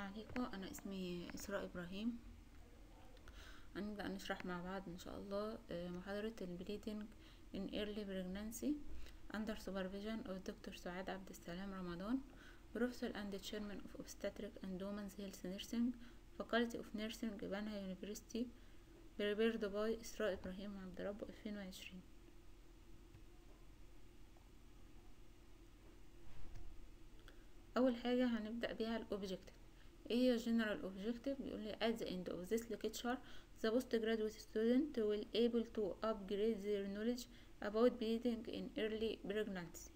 عليكم انا اسمي اسراء ابراهيم هنبدأ نشرح مع بعض ان شاء الله آه، محاضرة البليدنج in early pregnancy under supervision of Dr. سعاد عبد السلام رمضان Professor and Chairman of Obstetric and Women's Health Nursing Faculty of Nursing بنها University prepared by إسراء إبراهيم عبد رب 2020 أول حاجة هنبدأ بيها الأوبجكتيف ايه هي general objective بيقول لي at the end of this lecture the postgraduate student will able to upgrade their knowledge about bleeding in early pregnancy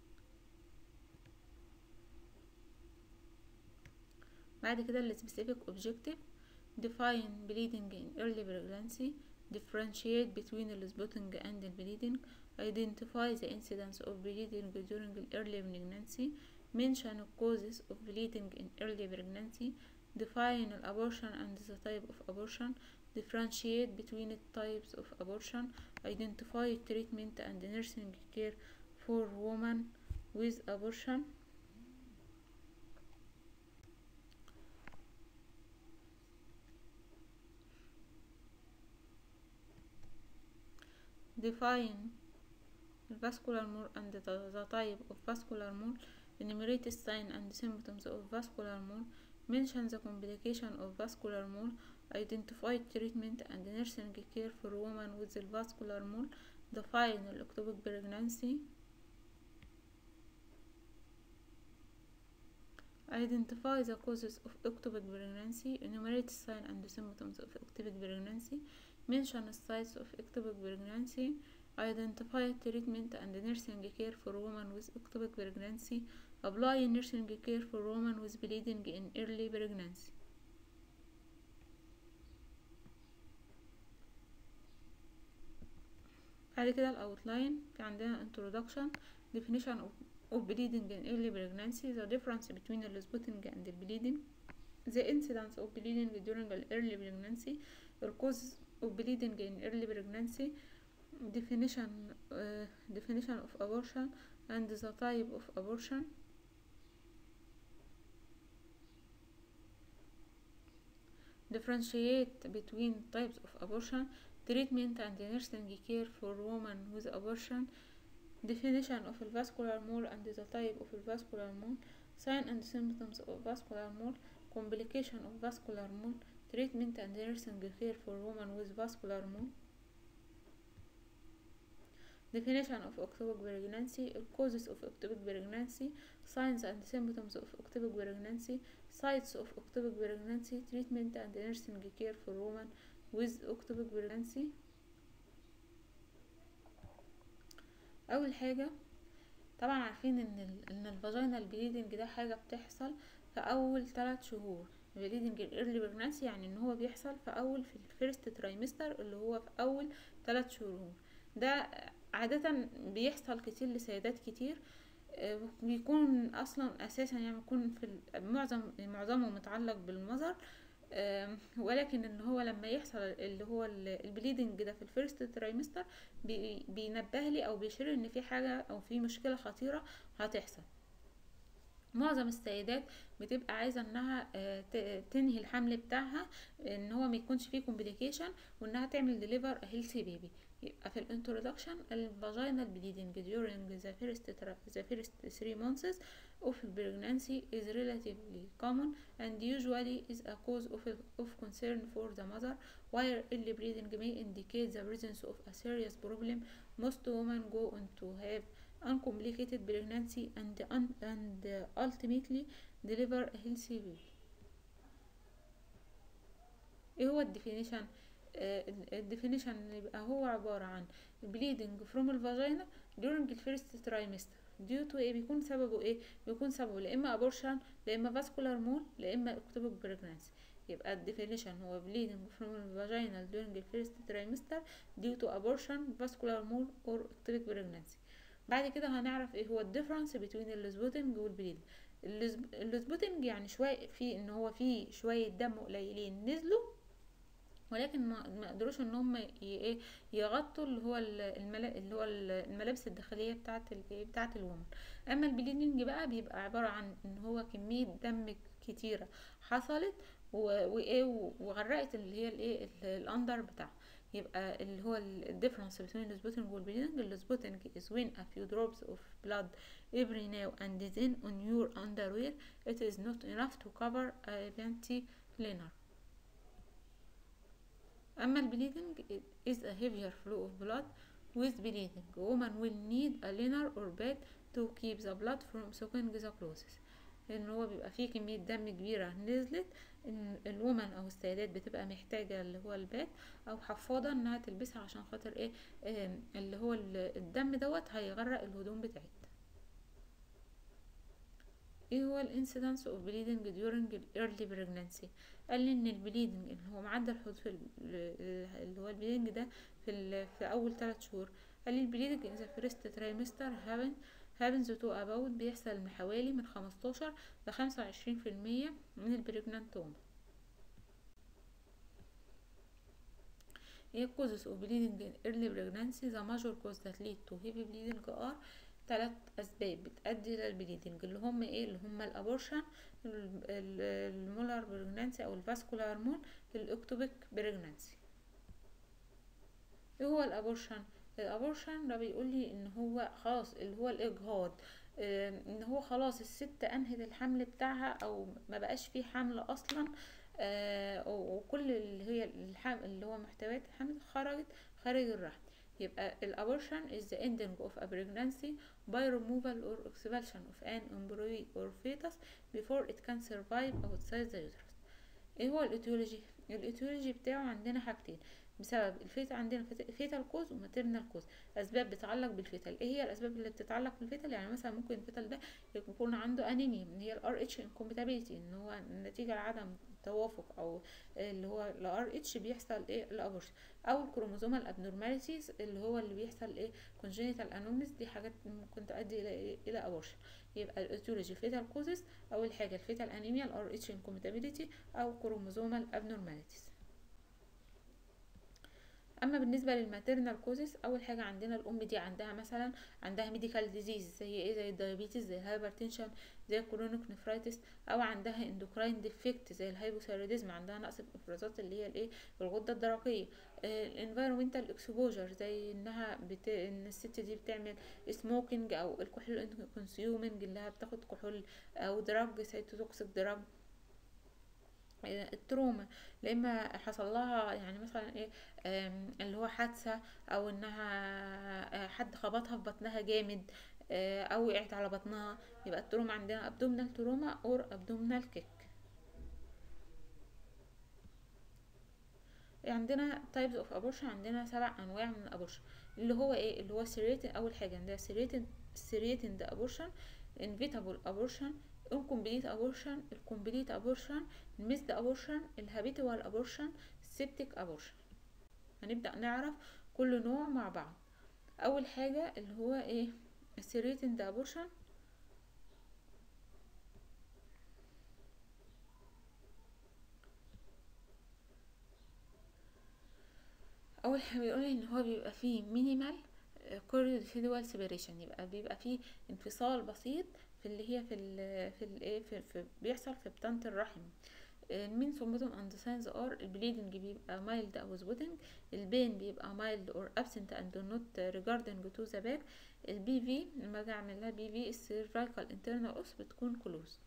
بعد كده ال specific objective define bleeding in early pregnancy differentiate between the spotting and the bleeding identify the incidence of bleeding during the early pregnancy mention causes of bleeding in early pregnancy define abortion and the type of abortion differentiate between the types of abortion identify treatment and nursing care for women with abortion define vascular mole and the, the type of vascular mole enumerate signs and symptoms of vascular mole mention the complication of vascular mole identify treatment and nursing care for women with the vascular mole define ectopic pregnancy identify the causes of ectopic pregnancy enumerate signs and symptoms of ectopic pregnancy mention the sites of ectopic pregnancy identify treatment and nursing care for women with ectopic pregnancy apply nursing care for women with bleeding in early pregnancy بعد كده الاوتلاين في عندنا introduction definition of, of bleeding in early pregnancy the difference between the spotting and the bleeding the incidence of bleeding during the early pregnancy the causes of bleeding in early pregnancy definition uh, definition of abortion and the type of abortion differentiate between types of abortion treatment and nursing care for women with abortion definition of a vascular mole and the type of a vascular mole sign and symptoms of vascular mole complication of vascular mole treatment and nursing care for women with vascular mole definition of ectopic pregnancy causes of ectopic pregnancy signs and symptoms of ectopic pregnancy sites of ectopic pregnancy treatment and nursing care for women with ectopic pregnancy اول حاجه طبعا عارفين ان ال ان الفاجينال بليدنج ده حاجه بتحصل في اول ثلاث شهور بليدنج الايرلي بريجنانسي يعني ان هو بيحصل في اول في الفيرست ترايمستر اللي هو في اول ثلاث شهور ده عادة بيحصل كتير لسيدات كتير بيكون اصلا اساسا يعني بيكون في معظم معظمه متعلق بالمظهر ولكن ان هو لما يحصل اللي هو البليدنج ده في الفيرست ترايمستر بي بينبه لي او بيشير ان في حاجه او في مشكله خطيره هتحصل معظم السيدات بتبقى عايزه انها تنهي الحمل بتاعها ان هو ما يكونش فيه كومبليكيشن وانها تعمل ديليفر هيلثي بيبي يبقى في الانترودكشن الفاجينال bleeding during the first the first three months of pregnancy is relatively common and usually is a cause of, of concern for the mother while early bleeding may indicate the presence of a serious problem most women go on to have uncomplicated pregnancy and, un and ultimately deliver a healthy baby ايه هو الديفينيشن الديفينيشن يبقى هو عبارة عن bleeding from الفاجينا during the first trimester due to ايه بيكون سببه ايه بيكون سببه لا اما abortion لا اما vascular mole لا اما ectopic pregnancy يبقى الديفينيشن هو bleeding from الفاجينا during the first trimester due to abortion vascular mole or ectopic pregnancy بعد كده هنعرف ايه هو الديفرنس بين السبوتنج والبليدنج السبوتنج يعني شويه في ان هو في شويه دم قليلين نزلوا ولكن ما قدروش ان هم ايه يغطوا اللي هو الملا... اللي هو الملابس الداخليه بتاعه بتاعه الومن اما البليدنج بقى بيبقى عباره عن ان هو كميه دم كتيرة حصلت وايه وغرقت اللي هي الايه الاندر بتاعها يبقى اللي هو الديفرنس بين السبوتنج والبليدنج السبوتنج is when a few drops of blood every now and then on your underwear it is not enough to cover a panty liner أما البليدنج is a heavier flow of blood with bleeding woman will need a liner or pad to keep the blood from soaking the clothes ان هو بيبقى فيه كمية دم كبيرة نزلت ان الومن او السيدات بتبقى محتاجة اللي هو الباد او حفاضة انها تلبسها عشان خاطر ايه اه اللي هو الدم دوت هيغرق الهدوم بتاعتها ايه هو الانسيدنس اوف بليدنج during early pregnancy قال لي ان البليدنج اللي هو معدل الحدوث اللي هو البليدنج ده في في اول ثلاث شهور قال لي البليدنج in the first trimester happen happens to about بيحصل من حوالي من خمستاشر لخمسة وعشرين في المية من البريجنانت وومن هي causes of bleeding in early pregnancy the major cause that lead to heavy bleeding are ثلاث أسباب بتأدي للبليدنج اللي هم ايه اللي هم الأبورشن المولار بريجنانسي أو الفاسكولار هرمون الأكتوبيك بريجنانسي ايه هو الأبورشن الابورشن ده بيقول لي ان هو خلاص اللي هو الاجهاض اه ان هو خلاص الست انهت الحمل بتاعها او ما بقاش فيه حمل اصلا اه وكل اللي هي الحمل اللي هو محتويات الحمل خرجت خارج الرحم يبقى الابورشن is the ending of a pregnancy by removal or expulsion of an embryo or fetus before it can survive outside the uterus ايه هو الاتيولوجي الاتيولوجي بتاعه عندنا حاجتين بسبب الفيتا عندنا فيتال كوز وماتيرنال كوز اسباب بتتعلق بالفيتال ايه هي الاسباب اللي بتتعلق بالفيتال يعني مثلا ممكن الفيتال ده يكون عنده انيميا هي الار اتش انكومباتيبيليتي ان هو نتيجه لعدم توافق او اللي هو الار اتش بيحصل ايه الابورشن او الكروموزومال ابنورماليتيز اللي هو اللي بيحصل ايه كونجينيتال انوميز دي حاجات ممكن تؤدي الى إيه؟ الى ابورشن يبقى الايتيولوجي فيتال كوزز اول حاجه الفيتال انيميا الار اتش انكومباتيبيليتي او كروموزومال ابنورماليتيز اما بالنسبه للماتيرنال كوزز اول حاجه عندنا الام دي عندها مثلا عندها ميديكال ديزيز زي ايه زي الدايابيتس زي الهايبرتنشن زي الكرونيك نفرايتس او عندها اندوكراين ديفكت زي الهايبوثايروديزم عندها نقص في الافرازات اللي هي الايه الغده الدرقيه الانفيرومنتال اكسبوجر زي انها بت... ان الست دي بتعمل سموكينج او الكحول كونسيومنج اللي هي بتاخد كحول او دراج سيتوتوكسيك دراج التروما لما حصل لها يعني مثلا ايه اللي هو حادثة او انها حد خبطها في بطنها جامد او وقعت على بطنها يبقى التروما عندنا ابدومينال تروما اور ابدومينال كيك عندنا تايبز اوف ابورشن عندنا سبع انواع من الابورشن اللي هو ايه اللي هو سيريتن اول حاجه عندنا سيريتن سيريتن ابورشن انفيتابل ابورشن incomplete abortion الكومبليت abortion الميسد abortion الهابيتوال abortion السبتيك abortion هنبدأ نعرف كل نوع مع بعض أول حاجة اللي هو ايه السيريتند abortion أول حاجة بيقول إن هو بيبقى فيه مينيمال كوريدوال سيبريشن يبقى بيبقى فيه انفصال بسيط في اللي هي في ال في الايه في, في بيحصل في بطانة الرحم المين سمبتوم اند ساينز ار البليدنج بيبقى مايلد او سبوتنج البين بيبقى مايلد اور ابسنت اند نوت ريجاردنج تو ذا باك البي في لما اجي اعمل لها بي في السيرفايكال انترنال اوس بتكون كلوزد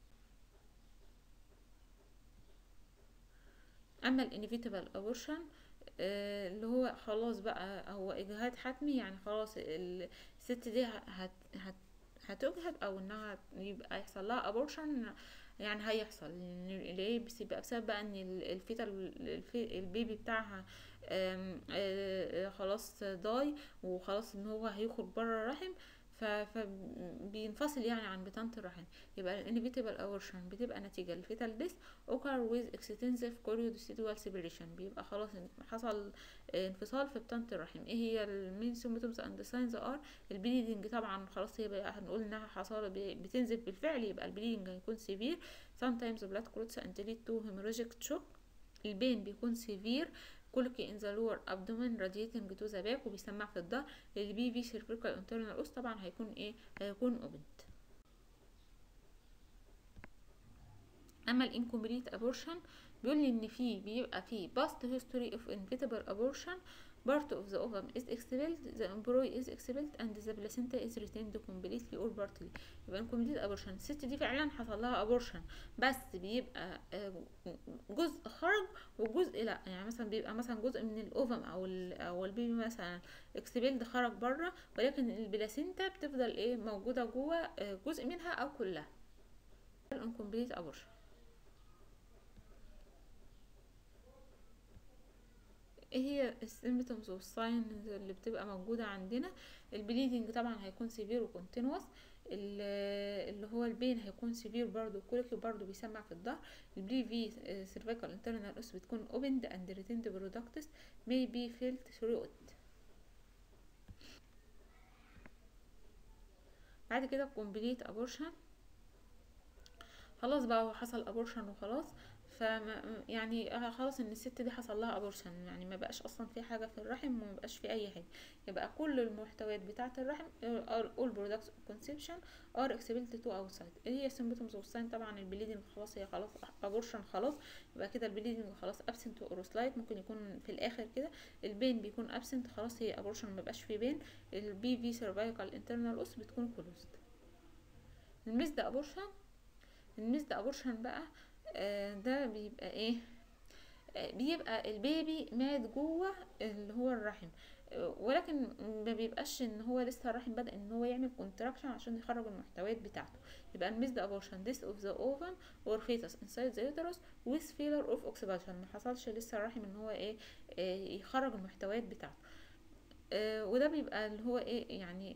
اما الانيفيتابل ابورشن اللي هو خلاص بقى هو اجهاد حتمي يعني خلاص الست دي هت هت هتجهد او انها يبقى يحصل لها ابورشن يعني هيحصل ليه بس يبقى بسبب بقى ان الفيتا البيبي بتاعها آم آم خلاص ضاي وخلاص ان هو هيخرج بره الرحم فبينفصل يعني عن بطانة الرحم يبقى الانيفيتابل اورشن بتبقى نتيجة للفيتال ديث اوكر ويز اكستنسيف كوريودوسيدوال سيبريشن بيبقى خلاص حصل انفصال في بطانة الرحم ايه هي المين سيمبتومز اند ساينز ار البليدنج طبعا خلاص هي بقى هنقول انها حصل بتنزف بالفعل يبقى البليدنج هيكون سيفير sometimes blood clots and lead to hemorrhagic shock البين بيكون سيفير كولكي ان ذا لور ابدومين راديتنج تو ذا باك وبيسمع في الظهر البي في سيرفيكال انترنال اوس طبعا هيكون ايه هيكون اوبنت اما الانكمبليت ابورشن بيقول لي ان في بيبقى في past history of inevitable abortion part of the ovum is expelled the embryo is expelled and the placenta is retained completely or partly يبقى incomplete abortion الست دي فعلا حصل لها abortion بس بيبقى جزء خرج وجزء لا يعني مثلا بيبقى مثلا جزء من الاوفم او ال او البيبي مثلا اكسبيلد خرج بره ولكن البلاسينتا بتفضل ايه موجوده جوه جزء منها او كلها الانكمبليت ابورشن ايه هي السيمبتومز والساينز اللي بتبقى موجودة عندنا البليدنج طبعا هيكون سيفير وكونتينوس اللي هو البين هيكون سيفير برضو كوليك برضو بيسمع في الظهر البري في سيرفيكال انترنال اس بتكون اوبند اند ريتيند برودكتس may be felt through it بعد كده كومبليت ابورشن خلاص بقى هو حصل ابورشن وخلاص ف يعني خلاص ان الست دي حصل لها ابورشن يعني ما بقاش اصلا في حاجه في الرحم وما بقاش في اي حاجه يبقى كل المحتويات بتاعه الرحم all products of conception are expelled to outside ايه هي symptoms والساين طبعا البليدنج خلاص هي خلاص ابورشن خلاص يبقى كده البليدنج خلاص absent or slight ممكن يكون في الاخر كده البين بيكون absent خلاص هي ابورشن ما بقاش في بين البي في cervical internal os بتكون closed الميزد ابورشن الميزد ابورشن بقى آه ده بيبقى ايه آه بيبقى البيبي مات جوه اللي هو الرحم آه ولكن ما بيبقاش ان هو لسه الرحم بدأ ان هو يعمل كونتراكشن عشان يخرج المحتويات بتاعته يبقى الميزد ابورشن this of the ovum or fetus inside the uterus with failure of oxybution ما حصلش لسه الرحم ان هو ايه يخرج المحتويات بتاعته وده بيبقى اللي هو ايه يعني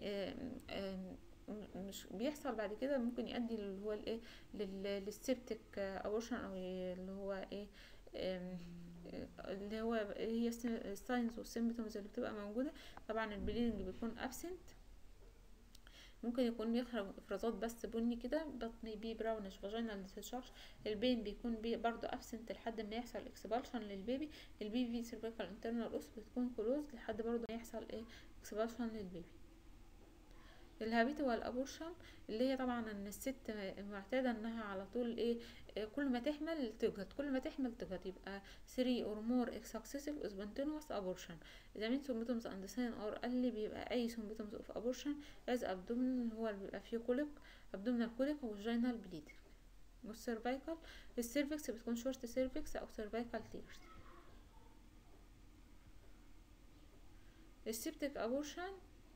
مش بيحصل بعد كده ممكن يؤدي اللي هو الايه للسيبتك ابورشن او اللي هو ايه اللي هو هي الساينز والسيمبتومز اللي بتبقى موجوده طبعا البليدنج بيكون ابسنت ممكن يكون بيخرج افرازات بس بني كده بطني بي براونش فاجينال ديسشارج البين بيكون بي برضو ابسنت لحد ما يحصل اكسبالشن للبيبي البي في سيرفيكال انترنال اوس بتكون كلوز لحد برضو ما يحصل ايه اكسبالشن للبيبي الهابيتوال ابورشن اللي هي طبعا ان الست معتاده انها على طول ايه كل ما تحمل تجهد كل ما تحمل تجهد يبقى 3 or more successive spontaneous abortion اذا من symptoms and sign or اللي بيبقى اي symptoms of abortion as abdominal اللي هو اللي بيبقى فيه كوليك abdominal colic و vaginal bleeding والسيرفيكال السيرفكس بتكون شورت سيرفكس او سيرفيكال تيرز السيبتك ابورشن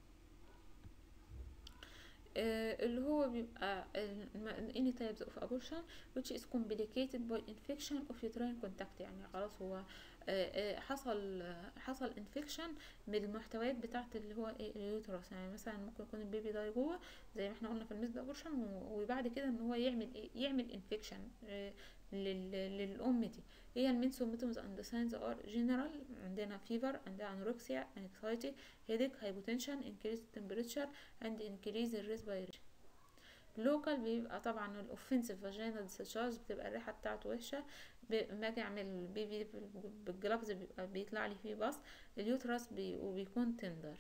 آه اللي هو بيبقى any types of abortion which is complicated by infection of uterine contact يعني خلاص هو آه حصل حصل انفكشن من المحتويات بتاعت اللي هو ايه اليوترس يعني مثلا ممكن يكون البيبي ده جوه زي ما احنا قلنا في الميزد ابورشن وبعد كده ان هو يعمل ايه يعمل انفكشن آه للام دي هي المين symptoms and signs are general عندنا fever عندنا anorexia anxiety headache hypotension increased temperature and increase respiration local بيبقى طبعا الاوفنسيف فاجينال discharge بتبقى الريحه بتاعته وحشه ما اجي اعمل بيبي بالجلافز بيبقى بيطلع لي فيه باص اليوترس بي وبيكون تندر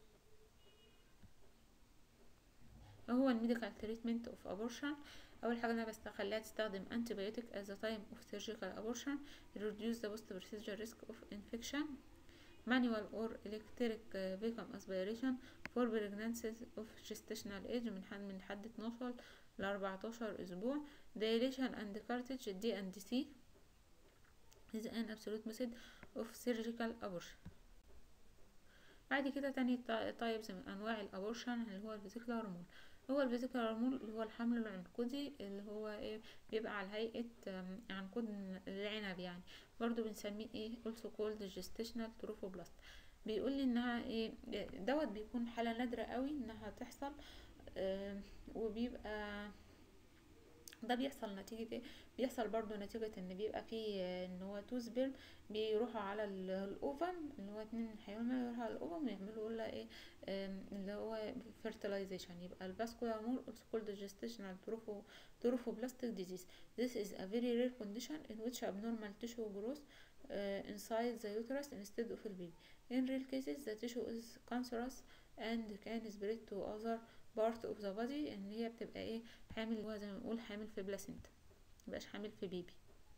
هو الميديكال تريتمنت اوف ابورشن اول حاجه انا بخليها تستخدم antibiotic at the time of surgical abortion reduce the post procedure risk of infection manual or electric vacuum aspiration for pregnancies of gestational age من حد من حد 12 ل 14 اسبوع dilation and cartilage D and C is an absolute method of surgical abortion بعد كده تاني تايبس من انواع الابورشن اللي هو الفيزيكال هرمون هو الفيزيكال هرمون اللي هو الحمل العنقودي اللي هو ايه بيبقى على هيئة عنقود العنب يعني برضو بنسميه ايه also called gestational trophoblast بيقول لي انها ايه دوت بيكون حالة نادرة قوي انها تحصل اه وبيبقى ده بيحصل نتيجة ايه بيحصل برضو نتيجة ان بيبقى فيه ان هو تو سبيرم بيروحوا على الاوفم اللي هو اتنين الحيوان يروحوا على الاوفم ويعملوا لها ايه اللي هو fertilization يبقى الفاسكولار مول also called gestational trophoblastic disease this is a very rare condition in which abnormal tissue grows uh, inside the uterus instead of the baby in rare cases the tissue is cancerous and can spread to other part of the body ان هي بتبقى ايه حامل هو زي ما بنقول حامل في بلاسينتا مبقاش حامل في بيبي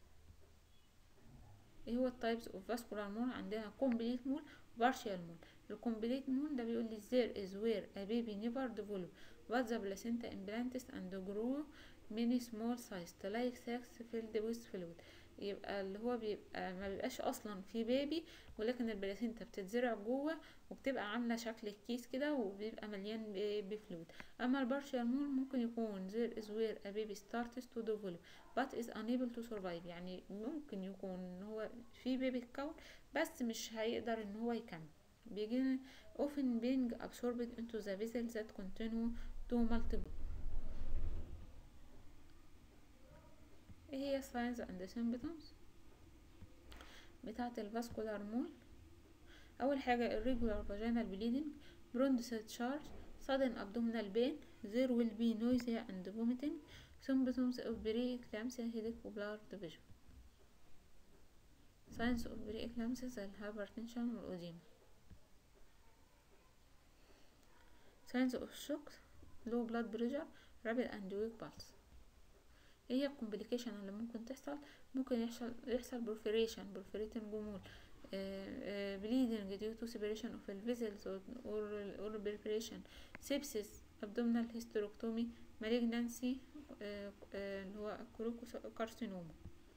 ايه هو التايبس اوف فاسكولار مول عندنا كومبليت مول وبارشال مول الكومبليت مول ده بيقول لي there is where a baby never develop but the placenta implants and grow many small sized like sacs filled with fluid يبقى اللي هو بيبقى ما بيبقاش اصلا في بيبي ولكن البلاسينتا بتتزرع جوه وبتبقى عامله شكل الكيس كده وبيبقى مليان بفلويد اما البارشال مول ممكن يكون there is where a baby starts to develop but is unable to survive يعني ممكن يكون ان هو في بيبي اتكون بس مش هيقدر ان هو يكمل begin often being absorbed into the vessels that continue to multiply ايه هي signs and symptoms بتاعة الفاسكولار مول اول حاجة irregular vaginal bleeding bronze discharge sudden abdominal pain there will be nausea and vomiting symptoms of preeclampsia headache وبلار division signs of preeclampsia زي الهايبرتنشن والأوديما signs of shock low blood pressure rapid and weak pulse ايه هي الكومبليكيشن اللي ممكن تحصل ممكن يحصل يحصل برفوريشن برفوريتن جمول bleeding due to separation of the vessels or or perforation sepsis abdominal hysterectomy malignancy اللي هو كارسينوما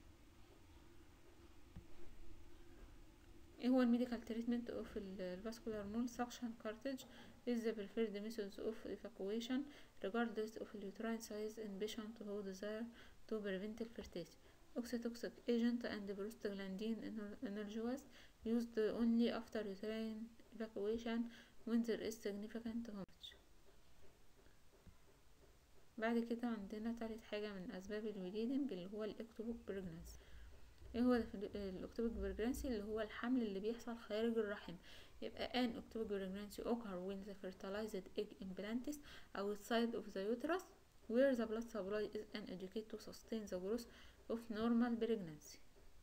ايه هو الميديكال تريتمنت اوف الفاسكولار مول سكشن كارتج is the preferred methods of evacuation regardless of uterine size in patient who desire to prevent fertility. Oxytocin agent and prostaglandin analgesics used only after uterine evacuation when there is significant hemorrhage. بعد كده عندنا تالت حاجة من أسباب البليدنج اللي هو الإكتوبوك بريجنانسي ايه هو الاكتوبيك بريجنانسي اللي هو الحمل اللي بيحصل خارج الرحم يبقى an ectopic pregnancy occur when the fertilized egg implants outside of the uterus where the blood supply is inadequate to sustain the growth of normal pregnancy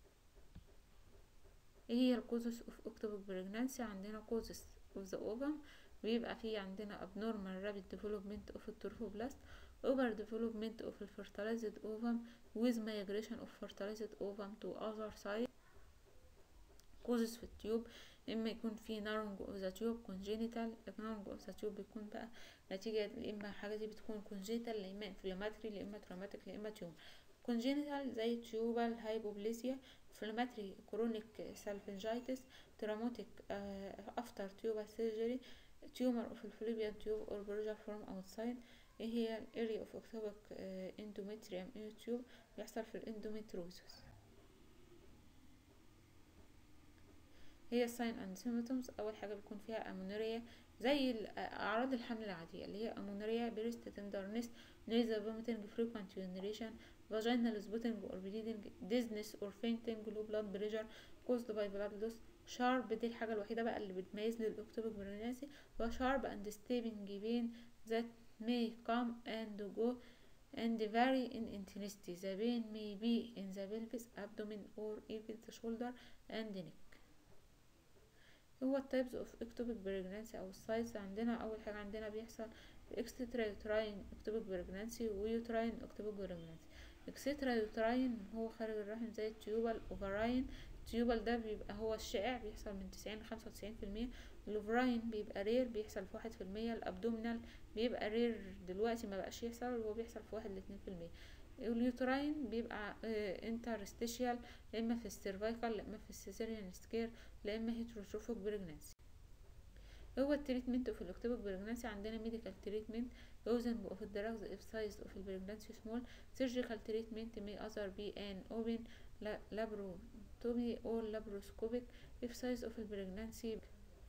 ايه هي الكوزس of ectopic pregnancy عندنا causes of the ovum بيبقى فيه عندنا abnormal rapid development of the trophoblast over development of the fertilized ovum with migration of fertilized ovum to other side causes في التيوب اما يكون في narrowing of the tube congenital narrowing of the tube بيكون بقى نتيجة يا اما حاجة دي بتكون congenital يا اما inflammatory يا اما traumatic يا اما tumor congenital زي tubal hypoplasia inflammatory chronic salpingitis traumatic uh, after tubal surgery tumor of the fallopian tube or pressure from outside ايه هي area of ectopic uh, endometrium in the tube بيحصل في الاندوميتروزس هي الساين اند سيمتومز اول حاجه بيكون فيها امونوريا زي اعراض الحمل العاديه اللي هي امونوريا بريست تندرنس نيزا فوميتنج فريكوينت يورينيشن فاجينال سبوتنج اور بليدنج ديزنس اور فينتنج لو بلاد بريشر كوزد باي بلاد لوس شارب دي الحاجه الوحيده بقى اللي بتميز للاكتوبيك بريناسي هو شارب اند ستيبنج بين ذات may come and go and vary in intensity. The pain may be in the pelvis, abdomen or even the shoulder and neck. هو التايبس اوف اكتوبيك بريجنانسي او السايز عندنا اول حاجه عندنا بيحصل اكسترا يوتراين اكتوبيك بريجنانسي ويوتراين اكتوبيك بريجنانسي اكسترا يوتراين هو خارج الرحم زي التيوبال اوفراين التيوبال ده بيبقى هو الشائع بيحصل من تسعين لخمسة وتسعين في المية الاوفراين بيبقى رير بيحصل في واحد في المية الابدومينال بيبقى رير دلوقتي ما بقاش يحصل وهو بيحصل في واحد لاتنين في المية اليوتراين بيبقى انترستيشيال لا اما في السيرفايكال لا اما في السيزيريان سكير لا اما هيتروتروفيك بريجنانسي هو التريتمنت اوف الاكتوبيك بريجنانسي عندنا ميديكال تريتمنت يوزنج اوف الدراجز اف سايز اوف البريجنانسي سمول سيرجيكال تريتمنت مي اذر بي ان اوبن لابروتومي اور لابروسكوبيك اف سايز اوف البريجنانسي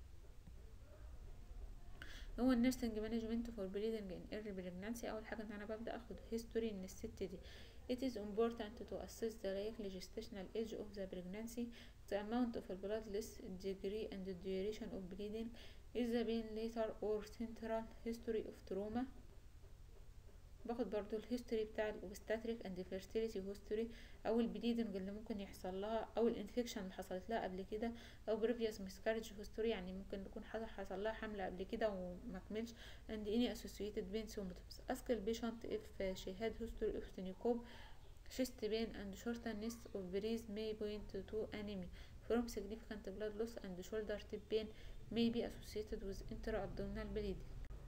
هو النيرسنج مانجمنت فور بريدنج ان ايرلي بريجنانسي اول حاجه ان انا ببدا اخد هيستوري من الست دي It is important to assess the likely gestational age of the pregnancy, the amount of blood loss, degree and the duration of bleeding, is the pain later or central history of trauma. باخد برضو الهيستوري بتاع الاوبستاتريك اند فيرتيليتي هيستوري او البليدنج اللي ممكن يحصل لها او الانفكشن اللي حصلت لها قبل كده او بريفيوس مسكارج هيستوري يعني ممكن يكون حصل لها حمل قبل كده وما كملش and any associated pain symptoms ask the patient if she had history of syncope chest pain and shortness of breath may point to anemia from significant blood loss and shoulder tip pain may be associated with intra-abdominal bleeding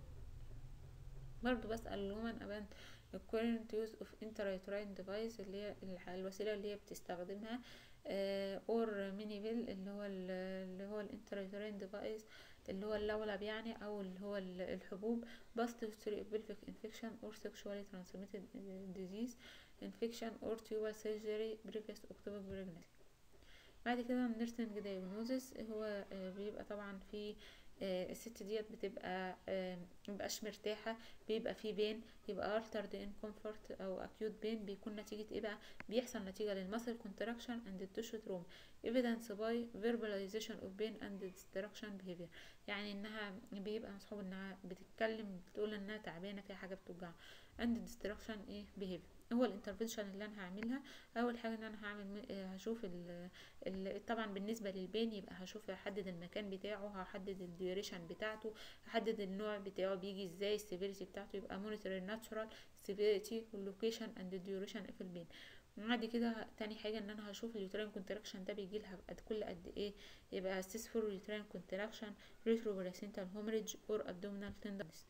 برضو بسأل الومن about the current use of intrauterine device اللي هي الح- الوسيلة اللي هي بتستخدمها آه or minivil اللي هو ال- اللي هو الانترauterine device اللي هو اللولب يعني او اللي هو ال- الحبوب past history of pelvic infection or sexually transmitted disease infection or tubal surgery previous ectopic pregnancy بعد كده النيرسينج دايجنوزس هو آه، بيبقى طبعا في آه، الست ديت بتبقى آه، مبقاش مرتاحة بيبقى في بين يبقى altered in comfort او acute pain بيكون نتيجة ايه بقى بيحصل نتيجة للمسل contraction and the tissue trauma evidence by verbalization of pain and destruction behavior يعني انها بيبقى مصحوب انها بتتكلم بتقول انها تعبانة في حاجة بتوجعها and destruction ايه behavior هو الانترفنشن اللي انا هعملها اول حاجه ان انا هعمل م- آه، هشوف ال ال طبعا بالنسبه للبين يبقى هشوف هحدد المكان بتاعه هحدد الديوريشن بتاعته هحدد النوع بتاعه بيجي ازاي السيفيريتي بتاعته يبقى مونيتور الناتشورال سيفيريتي واللوكيشن اند الديوريشن في البين بعد كده تاني حاجة ان انا هشوف اليوترين كونتراكشن ده بيجي لها قد كل قد ايه يبقى اسيس فور اليوترين كونتراكشن ريترو بلاسينتال هومريج اور ابدومينال تندرنس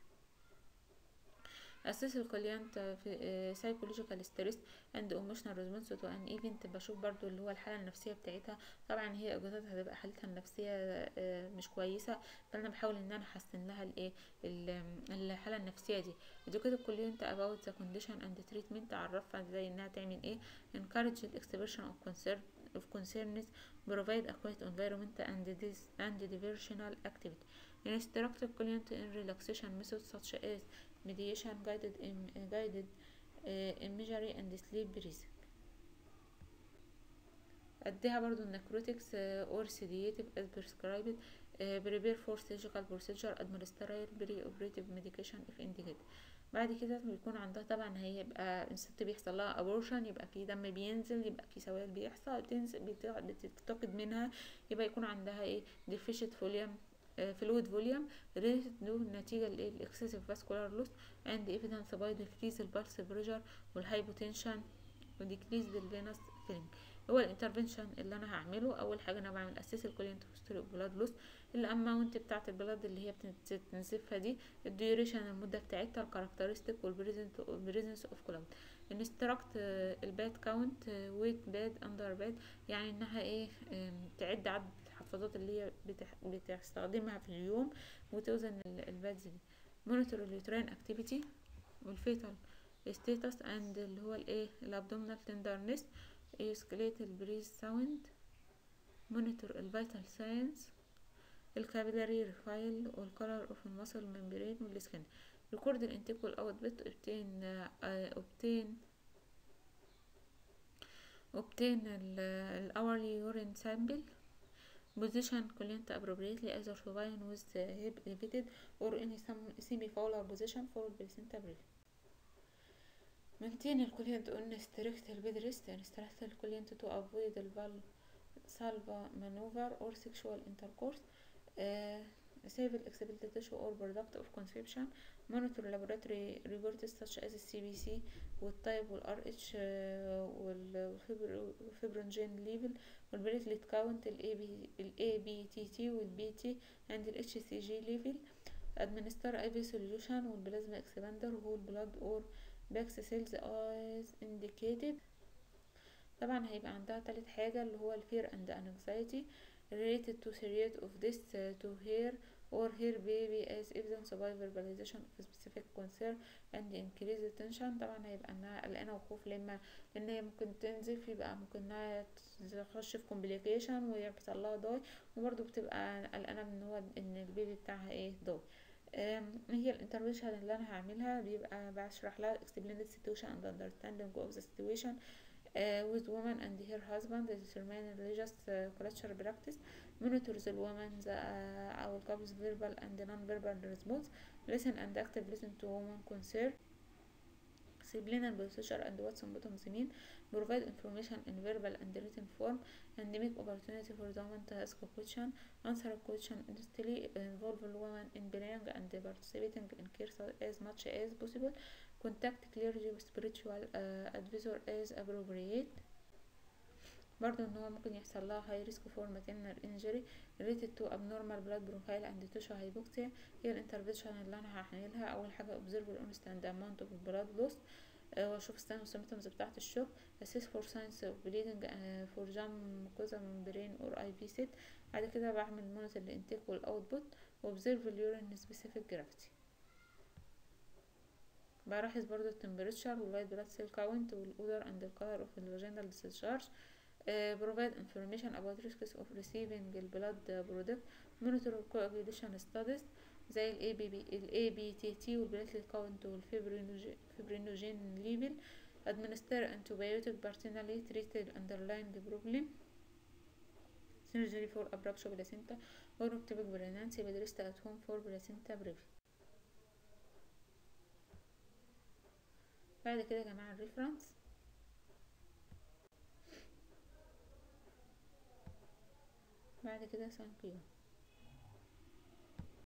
اساس الكليانت في سايكولوجيكال ستريس اند ايموشنال ريسبونس تو ان ايفنت بشوف برضو اللي هو الحاله النفسيه بتاعتها طبعا هي اجازتها هتبقى حالتها النفسيه آه، مش كويسه فانا بحاول ان انا احسن لها الايه ال- الحاله النفسيه دي educate الكليانت about the condition and treatment اعرفها ازاي انها تعمل ايه encourage the expression of concern of concerns provide a quiet environment and this and diversional activity instruct the client in relaxation methods such as mediation guided in guided uh, imagery and sleep breathing اديها برضو necrotics uh, or sedative as prescribed uh, prepare for surgical procedure administer pre-operative medication if indicated بعد كده بيكون عندها طبعا هيبقى الست بيحصل لها abortion يبقى في دم بينزل يبقى في سوائل بيحصل بتنزل بت- بتتفقد منها يبقى يكون عندها ايه deficient volume فلويد فوليوم related to نتيجة للاكسسيف فاسكولار لوس and evidence by decrease البلس بريشر والهايبوتنشن وديكريز الفينوس فيلم هو الانترفنشن اللي انا هعمله اول حاجه انا بعمل اساس الكولينت هيستوري بلاد لوس الاماونت بتاعه البلاد اللي هي بتنزفها دي الديوريشن المده بتاعتها الكاركترستيك والبريزنت والبريزنس اوف كلاود انستراكت الباد كاونت ويت باد اندر باد يعني انها ايه آم، تعد عدد الحفاظات اللي هي بتح- بتستخدمها في اليوم وتوزن ال- البادز دي مونيتور اليوترين اكتيفيتي والفيتال ستيتس اند اللي هو الايه الابدومينال تندرنس اسكليت البريز ساوند مونيتور الفيتال ساينس الكابيلاري ريفايل والكولر اوف المسل ممبرين والسكن ريكورد الانتيك والاوت بت obtain اوبتين obtain الاورلي يورين سامبل position client appropriately either supine with the hip elevated or in some semi-fowler position for placenta breathing maintain الكلينت on strict bed rest instruct الكلينت to avoid the salva maneuver or sexual intercourse uh, save expected tissue or product of conception monitor laboratory reports such as الCBC والتايب والRH والفibrogen level والبليتلت كاونت ال ABTT والBT and ال HCG level administer IV solution والبلازما expander whole blood or باكس سيلز as indicated طبعا هيبقى عندها تالت حاجة اللي هو الفير and anxiety related to serious of this to her or her baby as evidence by verbalization of specific concern and increased tension طبعا هيبقى انها قلقانة وخوف لما لان هي ممكن تنزف يبقى ممكن انها تخش في complication ويحصل لها ضاي وبرضه بتبقى قلقانة من هو ان البيبي بتاعها ايه ضاي هي الانترفيشن اللي انا هعملها بيبقى بشرح لها explain the situation and understanding of the situation uh, with woman and her husband determine religious uh, culture practice monitors the woman the uh, our couple's verbal and non-verbal response listen and active listen to woman concern explain and procedure and what's bottoms mean provide information in verbal and written form and make opportunity for the woman to ask a question answer a question honestly involve the woman in planning and participating in care as much as possible contact clergy with spiritual uh, advisor as appropriate برضو ان هو ممكن يحصل لها high risk for maternal injury related to abnormal blood bronchial and tissue hypoxia هي الانترفنشن اللي انا هعملها اول حاجه observe the honest and amount of blood loss آه، واشوف الساين والسيمتومز بتاعت الشوك assess for signs of bleeding uh, for jam mucosa membrane or IV set بعد كده بعمل مونيتور الانتيك والاوتبوت وobserve اليورين specific gravity بلاحظ برضو التمبريتشر والوايت بلاد سيل كاونت والاودر اند الكالر اوف الفاجينال discharge uh, provide information about risks of receiving the blood product monitor coagulation studies زي ال ABB ال ABTT والبلاتليت كاونت والفيبرينوجين ليفل administer antibiotic partially treat the underlying problem surgery for abruptio placenta or ectopic pregnancy بدرست at home for placenta brevi بعد كده يا جماعة الريفرنس بعد كده ثانك يو